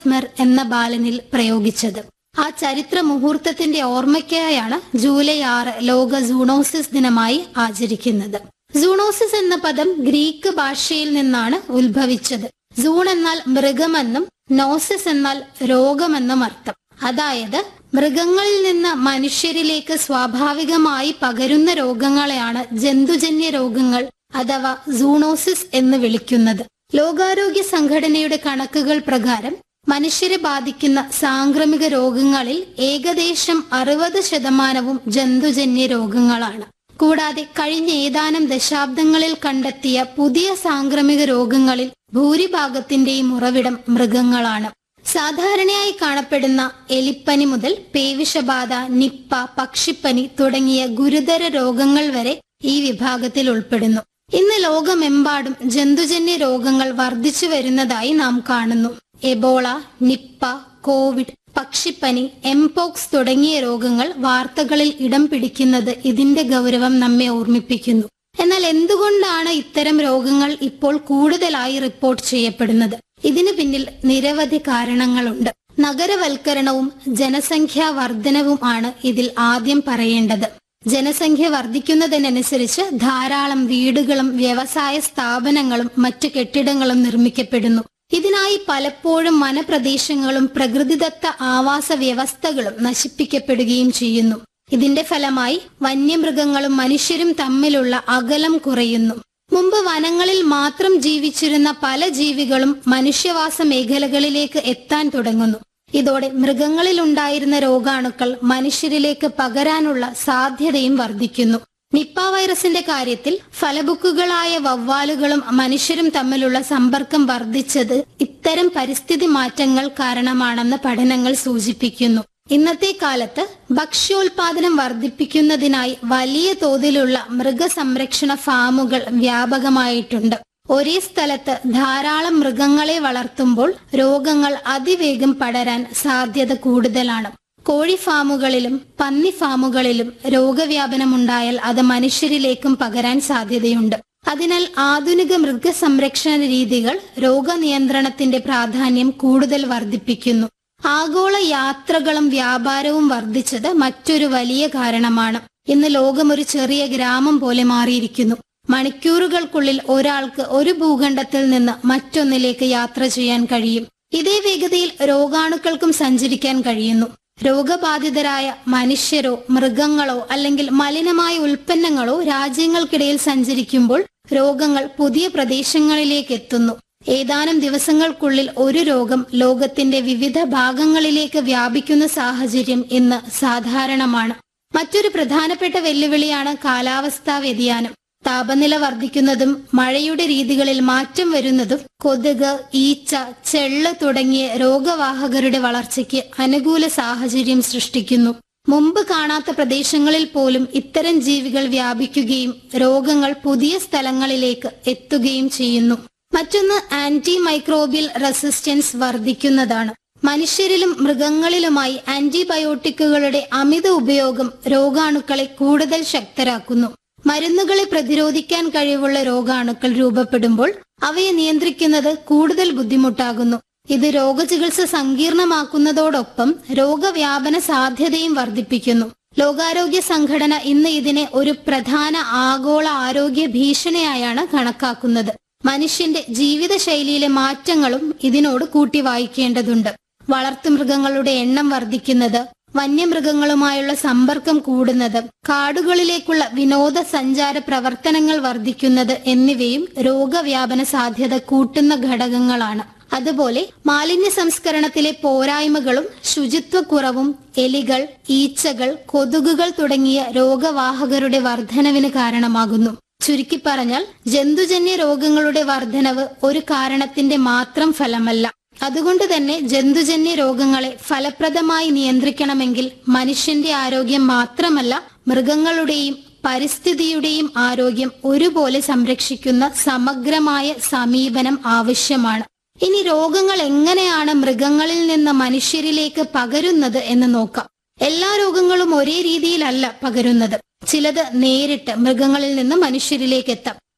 mer എന്ന ബാലനിൽ പ്രയോഗിച്ചത് ആ ചരിത്ര മുഹൂർത്തത്തിന്റെ ഓർമ്മയ്ക്കായാണ് ജൂലൈ ആറ് ലോക സൂണോസിസ് ദിനമായി ആചരിക്കുന്നത് സൂണോസിസ് എന്ന പദം ഗ്രീക്ക് ഭാഷയിൽ നിന്നാണ് ഉത്ഭവിച്ചത് സൂൺ എന്നാൽ മൃഗമെന്നും നോസിസ് എന്നാൽ രോഗമെന്നും അർത്ഥം അതായത് മൃഗങ്ങളിൽ നിന്ന് മനുഷ്യരിലേക്ക് സ്വാഭാവികമായി പകരുന്ന രോഗങ്ങളെയാണ് ജന്തുജന്യ രോഗങ്ങൾ അഥവാ സൂണോസിസ് എന്ന് വിളിക്കുന്നത് ലോകാരോഗ്യ സംഘടനയുടെ കണക്കുകൾ പ്രകാരം മനുഷ്യരെ ബാധിക്കുന്ന സാംക്രമിക രോഗങ്ങളിൽ ഏകദേശം അറുപത് ശതമാനവും ജന്തുജന്യ രോഗങ്ങളാണ് കൂടാതെ കഴിഞ്ഞ ഏതാനും ദശാബ്ദങ്ങളിൽ കണ്ടെത്തിയ പുതിയ സാംക്രമിക രോഗങ്ങളിൽ ഭൂരിഭാഗത്തിന്റെയും ഉറവിടം മൃഗങ്ങളാണ് സാധാരണയായി കാണപ്പെടുന്ന എലിപ്പനി മുതൽ പേവിഷബാധ നിപ്പ പക്ഷിപ്പനി തുടങ്ങിയ ഗുരുതര രോഗങ്ങൾ വരെ ഈ വിഭാഗത്തിൽ ഉൾപ്പെടുന്നു ഇന്ന് ലോകമെമ്പാടും ജന്തുജന്യ രോഗങ്ങൾ വർദ്ധിച്ചു വരുന്നതായി നാം കാണുന്നു എബോള നിപ്പ കോവിഡ് പക്ഷിപ്പനി എംപോക്സ് തുടങ്ങിയ രോഗങ്ങൾ വാർത്തകളിൽ ഇടം പിടിക്കുന്നത് ഇതിന്റെ ഗൗരവം നമ്മെ ഓർമ്മിപ്പിക്കുന്നു എന്നാൽ എന്തുകൊണ്ടാണ് ഇത്തരം രോഗങ്ങൾ ഇപ്പോൾ കൂടുതലായി റിപ്പോർട്ട് ചെയ്യപ്പെടുന്നത് ഇതിനു പിന്നിൽ നിരവധി കാരണങ്ങളുണ്ട് നഗരവൽക്കരണവും ജനസംഖ്യാ വർധനവും ആണ് ഇതിൽ ആദ്യം പറയേണ്ടത് ജനസംഖ്യ വർദ്ധിക്കുന്നതിനനുസരിച്ച് ധാരാളം വീടുകളും വ്യവസായ സ്ഥാപനങ്ങളും മറ്റു കെട്ടിടങ്ങളും നിർമ്മിക്കപ്പെടുന്നു ഇതിനായി പലപ്പോഴും വനപ്രദേശങ്ങളും പ്രകൃതിദത്ത ആവാസ വ്യവസ്ഥകളും നശിപ്പിക്കപ്പെടുകയും ചെയ്യുന്നു ഇതിന്റെ ഫലമായി വന്യമൃഗങ്ങളും മനുഷ്യരും തമ്മിലുള്ള അകലം കുറയുന്നു മുമ്പ് വനങ്ങളിൽ മാത്രം ജീവിച്ചിരുന്ന പല ജീവികളും മനുഷ്യവാസ മേഖലകളിലേക്ക് എത്താൻ തുടങ്ങുന്നു ഇതോടെ മൃഗങ്ങളിൽ ഉണ്ടായിരുന്ന രോഗാണുക്കൾ മനുഷ്യരിലേക്ക് പകരാനുള്ള സാധ്യതയും വർദ്ധിക്കുന്നു നിപ്പ വൈറസിന്റെ കാര്യത്തിൽ ഫലബുക്കുകളായ വവ്വാലുകളും മനുഷ്യരും തമ്മിലുള്ള സമ്പർക്കം വർദ്ധിച്ചത് ഇത്തരം പരിസ്ഥിതി മാറ്റങ്ങൾ കാരണമാണെന്ന് പഠനങ്ങൾ സൂചിപ്പിക്കുന്നു ഇന്നത്തെ കാലത്ത് ഭക്ഷ്യോൽപാദനം വർദ്ധിപ്പിക്കുന്നതിനായി വലിയ തോതിലുള്ള മൃഗസംരക്ഷണ ഫാമുകൾ വ്യാപകമായിട്ടുണ്ട് ഒരേ സ്ഥലത്ത് ധാരാളം മൃഗങ്ങളെ വളർത്തുമ്പോൾ രോഗങ്ങൾ അതിവേഗം പടരാൻ സാധ്യത കൂടുതലാണ് കോഴി ഫാമുകളിലും പന്നി ഫാമുകളിലും രോഗവ്യാപനമുണ്ടായാൽ അത് മനുഷ്യരിലേക്കും പകരാൻ സാധ്യതയുണ്ട് അതിനാൽ ആധുനിക മൃഗസംരക്ഷണ രീതികൾ രോഗനിയന്ത്രണത്തിന്റെ പ്രാധാന്യം കൂടുതൽ വർദ്ധിപ്പിക്കുന്നു ആഗോള യാത്രകളും വ്യാപാരവും വർദ്ധിച്ചത് മറ്റൊരു വലിയ കാരണമാണ് ഇന്ന് ലോകം ഒരു ചെറിയ ഗ്രാമം പോലെ മാറിയിരിക്കുന്നു മണിക്കൂറുകൾക്കുള്ളിൽ ഒരാൾക്ക് ഒരു ഭൂഖണ്ഡത്തിൽ നിന്ന് മറ്റൊന്നിലേക്ക് യാത്ര ചെയ്യാൻ കഴിയും ഇതേ വേഗതയിൽ രോഗാണുക്കൾക്കും സഞ്ചരിക്കാൻ കഴിയുന്നു രോഗബാധിതരായ മനുഷ്യരോ മൃഗങ്ങളോ അല്ലെങ്കിൽ മലിനമായ ഉൽപ്പന്നങ്ങളോ രാജ്യങ്ങൾക്കിടയിൽ സഞ്ചരിക്കുമ്പോൾ രോഗങ്ങൾ പുതിയ പ്രദേശങ്ങളിലേക്ക് എത്തുന്നു ഏതാനും ദിവസങ്ങൾക്കുള്ളിൽ ഒരു രോഗം ലോകത്തിന്റെ വിവിധ ഭാഗങ്ങളിലേക്ക് വ്യാപിക്കുന്ന സാഹചര്യം ഇന്ന് സാധാരണമാണ് മറ്റൊരു പ്രധാനപ്പെട്ട വെല്ലുവിളിയാണ് കാലാവസ്ഥാ വ്യതിയാനം താപനില വർദ്ധിക്കുന്നതും മഴയുടെ രീതികളിൽ മാറ്റം വരുന്നതും കൊതുക് ഈച്ച ചെള്ള് തുടങ്ങിയ രോഗവാഹകരുടെ വളർച്ചയ്ക്ക് അനുകൂല സാഹചര്യം സൃഷ്ടിക്കുന്നു മുമ്പ് കാണാത്ത പ്രദേശങ്ങളിൽ പോലും ഇത്തരം ജീവികൾ വ്യാപിക്കുകയും രോഗങ്ങൾ പുതിയ സ്ഥലങ്ങളിലേക്ക് എത്തുകയും ചെയ്യുന്നു മറ്റൊന്ന് ആന്റി മൈക്രോബിയൽ റെസിസ്റ്റൻസ് വർദ്ധിക്കുന്നതാണ് മനുഷ്യരിലും മൃഗങ്ങളിലുമായി ആന്റിബയോട്ടിക്കുകളുടെ അമിത ഉപയോഗം രോഗാണുക്കളെ കൂടുതൽ ശക്തരാക്കുന്നു മരുന്നുകളെ പ്രതിരോധിക്കാൻ കഴിവുള്ള രോഗാണുക്കൾ രൂപപ്പെടുമ്പോൾ അവയെ നിയന്ത്രിക്കുന്നത് കൂടുതൽ ബുദ്ധിമുട്ടാകുന്നു ഇത് രോഗചികിത്സ സങ്കീർണമാക്കുന്നതോടൊപ്പം രോഗവ്യാപന സാധ്യതയും വർദ്ധിപ്പിക്കുന്നു ലോകാരോഗ്യ സംഘടന ഇന്ന് ഇതിനെ ഒരു പ്രധാന ആഗോള ആരോഗ്യ ഭീഷണിയായാണ് കണക്കാക്കുന്നത് മനുഷ്യന്റെ ജീവിതശൈലിയിലെ മാറ്റങ്ങളും ഇതിനോട് കൂട്ടി വായിക്കേണ്ടതുണ്ട് വളർത്തുമൃഗങ്ങളുടെ എണ്ണം വർദ്ധിക്കുന്നത് വന്യമൃഗങ്ങളുമായുള്ള സമ്പർക്കം കൂടുന്നത് കാടുകളിലേക്കുള്ള വിനോദസഞ്ചാര പ്രവർത്തനങ്ങൾ വർദ്ധിക്കുന്നത് എന്നിവയും രോഗവ്യാപന സാധ്യത കൂട്ടുന്ന ഘടകങ്ങളാണ് അതുപോലെ മാലിന്യ സംസ്കരണത്തിലെ പോരായ്മകളും ശുചിത്വക്കുറവും എലികൾ ഈച്ചകൾ കൊതുകുകൾ തുടങ്ങിയ രോഗവാഹകരുടെ വർധനവിന് കാരണമാകുന്നു ചുരുക്കി പറഞ്ഞാൽ ജന്തുജന്യ രോഗങ്ങളുടെ വർധനവ് ഒരു കാരണത്തിന്റെ മാത്രം ഫലമല്ല അതുകൊണ്ട് തന്നെ ജന്തുജന്യ രോഗങ്ങളെ ഫലപ്രദമായി നിയന്ത്രിക്കണമെങ്കിൽ മനുഷ്യന്റെ ആരോഗ്യം മാത്രമല്ല മൃഗങ്ങളുടെയും പരിസ്ഥിതിയുടെയും ആരോഗ്യം ഒരുപോലെ സംരക്ഷിക്കുന്ന സമഗ്രമായ സമീപനം ആവശ്യമാണ് ഇനി രോഗങ്ങൾ എങ്ങനെയാണ് മൃഗങ്ങളിൽ നിന്ന് മനുഷ്യരിലേക്ക് പകരുന്നത് എന്ന് നോക്കാം എല്ലാ രോഗങ്ങളും ഒരേ രീതിയിലല്ല പകരുന്നത് ചിലത് നേരിട്ട് മൃഗങ്ങളിൽ നിന്ന് മനുഷ്യരിലേക്ക് എത്താം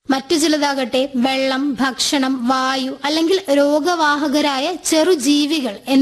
മറ്റു ചിലതാകട്ടെ വെള്ളം ഭക്ഷണം വായു അല്ലെങ്കിൽ രോഗവാഹകരായ ചെറുജീവികൾ